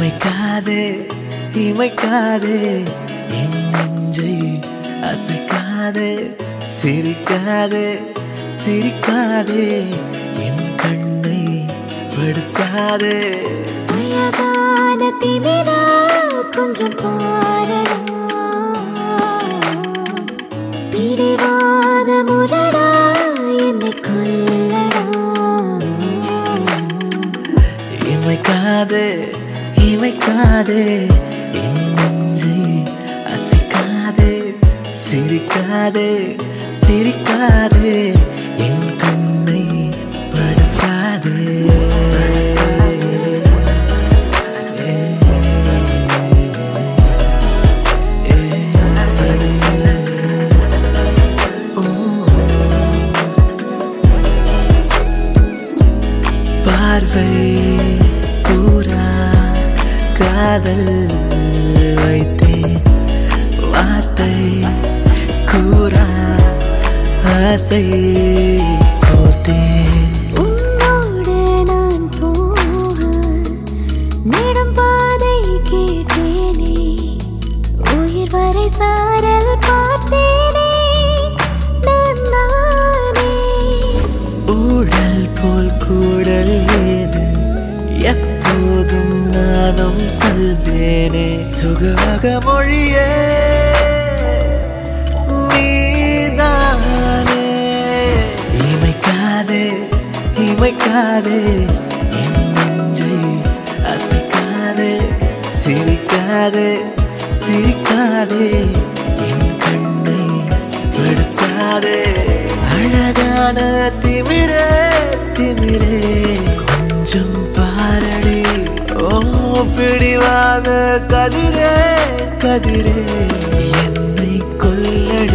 இமைக்காதே இமைக்காதே என் நெஞ்சை அசைக்காதே சிரிக்காதே சிரிக்காதே என் கண்ணை படுத்தாதே அழகான திமிரா கொஞ்சம் பாரடா பிடிவாத முரடா என்னை கொல்லடா இமைக்காதே இமைக்காதே என் நெஞ்சை அசைக்காதே சிரிக்காதே சிரிக்காதே என் கண்ணை படுத்தாதே பார்வை பூரா காதல் வைத்தேன் வார்த்தை கூறா ஆசை கோர்த்தேன் உன்னோடு நான் போக நெடும் பாதை கேட்டேனே உயிர் வரை சாரல் பார்த்தேனே நான் நானே ஊழல் போல் கூடல் ஏது எப்போதும் நானும் சொல்வேனே சுகாக மொழியே நீதானே இமைக்காதே இமைக்காதே என் நெஞ்சை அசைக்காதே சிரிக்காதே சிரிக்காதே என் கண்ணை படுத்தாதே அழகான திமிரே திமிரே கொஞ்சம் பாரடி ஓ பிடிவாத கதிரே கதிரே என்னை கொல்லடி